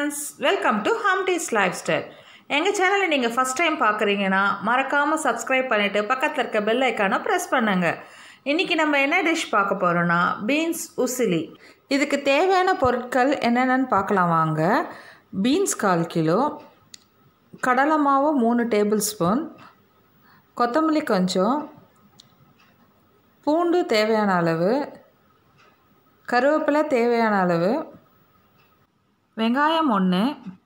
friends welcome to ஹம்டீஸ் lifestyle எங்கள் சேனலை நீங்கள் ஃபஸ்ட் டைம் பார்க்குறீங்கன்னா மறக்காமல் சப்ஸ்கிரைப் பண்ணிவிட்டு பக்கத்தில் இருக்க பெல் ஐக்கானை ப்ரெஸ் பண்ணுங்க இன்றைக்கி நம்ம என்ன டிஷ் பார்க்க போகிறோன்னா பீன்ஸ் உசிலி இதுக்கு தேவையான பொருட்கள் என்னென்னு பார்க்கலாம் வாங்க பீன்ஸ் கால் கிலோ கடலை மாவு மூணு டேபிள் ஸ்பூன் கொத்தமல்லி கொஞ்சம் பூண்டு தேவையான அளவு கருவேப்பிலை தேவையான அளவு வெங்காயம் ஒன்று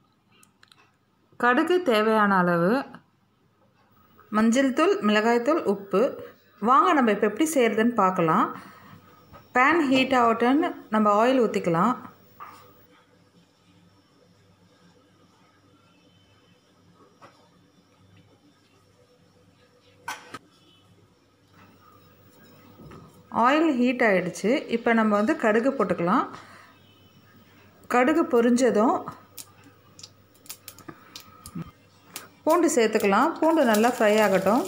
கடுகு தேவையான அளவு மஞ்சள் தூள் மிளகாய்த்தூள் உப்பு வாங்க நம்ம இப்போ எப்படி செய்கிறதுன்னு பார்க்கலாம் பேன் ஹீட் ஆகட்டுன்னு நம்ம ஆயில் ஊற்றிக்கலாம் ஆயில் ஹீட் ஆகிடுச்சு இப்போ நம்ம வந்து கடுகு போட்டுக்கலாம் கடுகு பொரிஞ்சதும் பூண்டு சேர்த்துக்கலாம் பூண்டு நல்லா ஃப்ரை ஆகட்டும்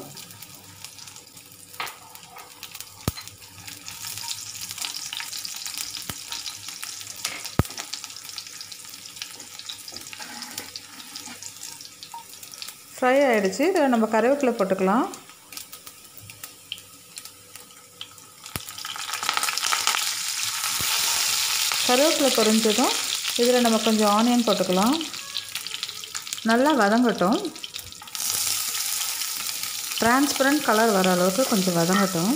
ஃப்ரை ஆகிடுச்சு இதில் நம்ம கருவேப்பிலை போட்டுக்கலாம் கருவேப்பிலை பொரிஞ்சதும் இதில் நம்ம கொஞ்சம் ஆனியன் போட்டுக்கலாம் நல்லா வதங்கட்டும் டிரான்ஸ்பரண்ட் கலர் வர அளவுக்கு கொஞ்சம் வதங்கட்டும்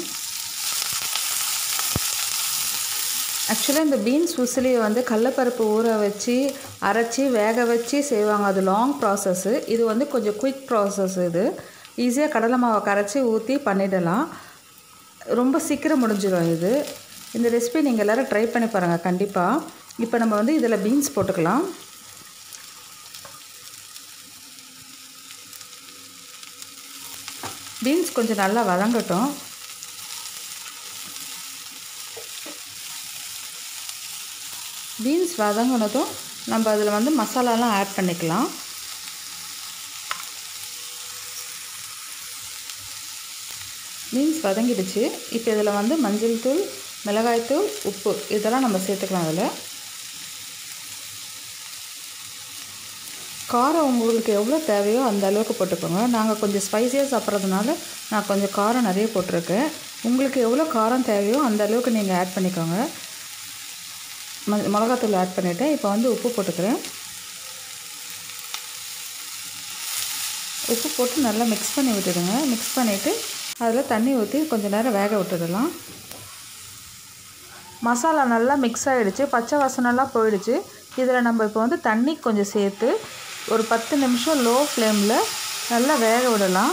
ஆக்சுவலாக இந்த பீன்ஸ் உசிலியை வந்து கடலப்பருப்பு ஊற வச்சு அரைச்சி வேக வச்சு செய்வாங்க அது லாங் ப்ராசஸ்ஸு இது வந்து கொஞ்சம் குயிக் ப்ராசஸ் இது ஈஸியாக கடலை மாவை கரைச்சி ஊற்றி பண்ணிடலாம் ரொம்ப சீக்கிரம் முடிஞ்சிடும் இது இந்த ரெசிபி நீங்கள் எல்லோரும் ட்ரை பண்ணி பாருங்கள் கண்டிப்பாக இப்போ நம்ம வந்து இதில் பீன்ஸ் போட்டுக்கலாம் பீன்ஸ் கொஞ்சம் நல்லா வதங்கட்டும் பீன்ஸ் வதங்கினதும் நம்ம அதில் வந்து மசாலாலாம் ஆட் பண்ணிக்கலாம் பீன்ஸ் வதங்கிடுச்சு இப்போ இதில் வந்து மஞ்சள் தூள் மிளகாய்த்தூள் உப்பு இதெல்லாம் நம்ம சேர்த்துக்கலாம் அதில் காரம் உங்களுக்கு எவ்வளோ தேவையோ அந்த அளவுக்கு போட்டுக்கோங்க நாங்கள் கொஞ்சம் ஸ்பைஸியாக சாப்பிட்றதுனால நான் கொஞ்சம் காரம் நிறைய போட்டிருக்கேன் உங்களுக்கு எவ்வளோ காரம் தேவையோ அந்த அளவுக்கு நீங்கள் ஆட் பண்ணிக்கோங்க ம மிளகாத்தூள் ஆட் பண்ணிவிட்டேன் இப்போ வந்து உப்பு போட்டுக்கிறேன் உப்பு போட்டு நல்லா மிக்ஸ் பண்ணி விட்டுடுங்க மிக்ஸ் பண்ணிவிட்டு அதில் தண்ணி ஊற்றி கொஞ்சம் நேரம் வேக விட்டுடலாம் மசாலா நல்லா மிக்ஸ் ஆகிடுச்சு பச்சை வாசனெல்லாம் போயிடுச்சு இதில் நம்ம இப்போ வந்து தண்ணி கொஞ்சம் சேர்த்து ஒரு பத்து நிமிஷம் லோ ஃப்ளேமில் நல்லா வேக விடலாம்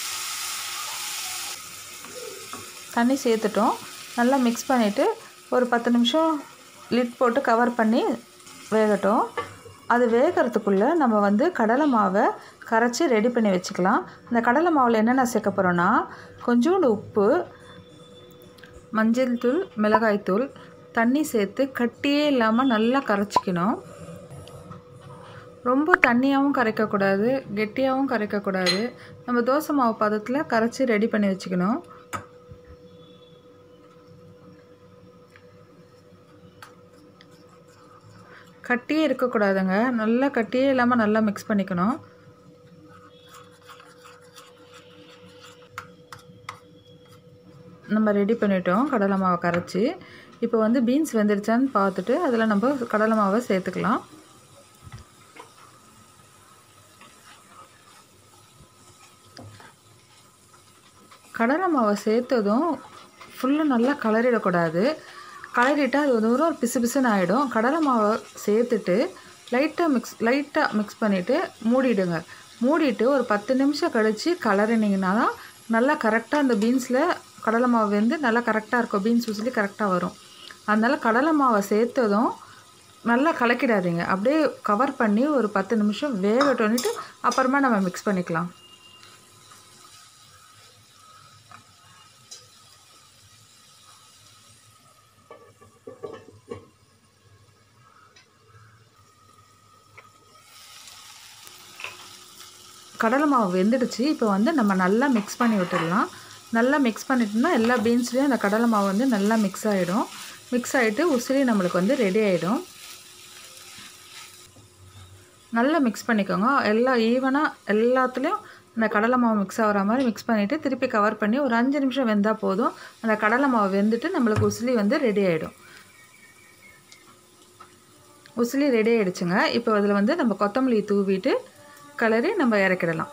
தண்ணி சேர்த்துட்டோம் நல்லா மிக்ஸ் பண்ணிவிட்டு ஒரு பத்து நிமிஷம் லிட் போட்டு கவர் பண்ணி வேகட்டும் அது வேகிறதுக்குள்ளே நம்ம வந்து கடலை மாவை கரைச்சி ரெடி பண்ணி வச்சுக்கலாம் இந்த கடலை மாவில் என்னென்ன சேர்க்க போகிறோன்னா கொஞ்சோண்டு உப்பு மஞ்சள் தூள் மிளகாய்த்தூள் தண்ணி சேர்த்து கட்டியே இல்லாமல் நல்லா கரைச்சிக்கணும் ரொம்ப தண்ணியாகவும் கரைக்கக்கூடாது கெட்டியாகவும் கரைக்கக்கூடாது நம்ம தோசை மாவு பதத்தில் கரைச்சி ரெடி பண்ணி வச்சுக்கணும் கட்டியே இருக்கக்கூடாதுங்க நல்லா கட்டியே இல்லாமல் நல்லா மிக்ஸ் பண்ணிக்கணும் நம்ம ரெடி பண்ணிட்டோம் கடலை மாவை கரைச்சி இப்போ வந்து பீன்ஸ் வெந்துருச்சான்னு பார்த்துட்டு அதில் நம்ம கடலை மாவை சேர்த்துக்கலாம் கடலை மாவை சேர்த்ததும் ஃபுல்லாக நல்லா கலரிடக்கூடாது கலரிட்டால் அது வந்து ஒரு பிசு பிசுன்னு ஆகிடும் கடலை மாவை சேர்த்துட்டு லைட்டாக மிக்ஸ் லைட்டாக மிக்ஸ் பண்ணிவிட்டு மூடிடுங்க மூடிட்டு ஒரு பத்து நிமிஷம் கழித்து கலரினிங்கன்னா தான் நல்லா கரெக்டாக அந்த பீன்ஸில் கடலை மாவு வந்து நல்லா கரெக்டாக இருக்கும் பீன்ஸ் உசிலி கரெக்டாக வரும் அதனால் கடலை மாவை சேர்த்ததும் நல்லா கலக்கிடாதீங்க அப்படியே கவர் பண்ணி ஒரு பத்து நிமிஷம் வேகட்டோன்னிட்டு அப்புறமா நம்ம மிக்ஸ் பண்ணிக்கலாம் கடலை மாவு வெந்துடுச்சு இப்போ வந்து நம்ம நல்லா மிக்ஸ் பண்ணி விட்டுடலாம் நல்லா மிக்ஸ் பண்ணிட்டோம்னா எல்லா பீன்ஸ்லேயும் அந்த கடலை மாவு வந்து நல்லா மிக்ஸ் ஆகிடும் மிக்ஸ் ஆகிட்டு உசிலி நம்மளுக்கு வந்து ரெடி ஆகிடும் நல்லா மிக்ஸ் பண்ணிக்கோங்க எல்லாம் ஈவனாக எல்லாத்துலேயும் இந்த கடலை மாவு மிக்ஸ் ஆகிற மாதிரி மிக்ஸ் பண்ணிவிட்டு திருப்பி கவர் பண்ணி ஒரு அஞ்சு நிமிஷம் வெந்தால் போதும் அந்த கடலை மாவு வெந்துட்டு நம்மளுக்கு உசிலி வந்து ரெடி ஆகிடும் உசிலி ரெடி ஆகிடுச்சுங்க இப்போ அதில் வந்து நம்ம கொத்தமல்லி தூவிட்டு கலரி நம்ம இறக்கிடலாம்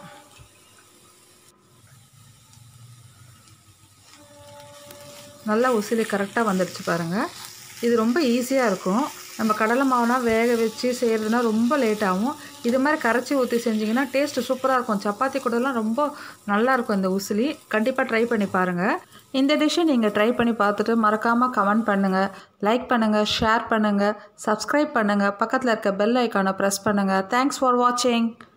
நல்லா உசிலி கரெக்டாக வந்துடுச்சு பாருங்கள் இது ரொம்ப ஈஸியாக இருக்கும் நம்ம கடலை மாவுனா வேக வச்சு செய்கிறதுனா ரொம்ப லேட் ஆகும் இது மாதிரி கரைச்சி ஊற்றி செஞ்சிங்கன்னா டேஸ்ட்டு சூப்பராக இருக்கும் சப்பாத்தி கூடலாம் ரொம்ப நல்லாயிருக்கும் இந்த உசிலி கண்டிப்பாக ட்ரை பண்ணி பாருங்கள் இந்த டிஷ்ஷை நீங்கள் ட்ரை பண்ணி பார்த்துட்டு மறக்காமல் கமெண்ட் பண்ணுங்கள் லைக் பண்ணுங்கள் ஷேர் பண்ணுங்கள் சப்ஸ்கிரைப் பண்ணுங்கள் பக்கத்தில் இருக்க பெல் ஐக்கானை ப்ரெஸ் பண்ணுங்கள் தேங்க்ஸ் ஃபார் வாட்சிங்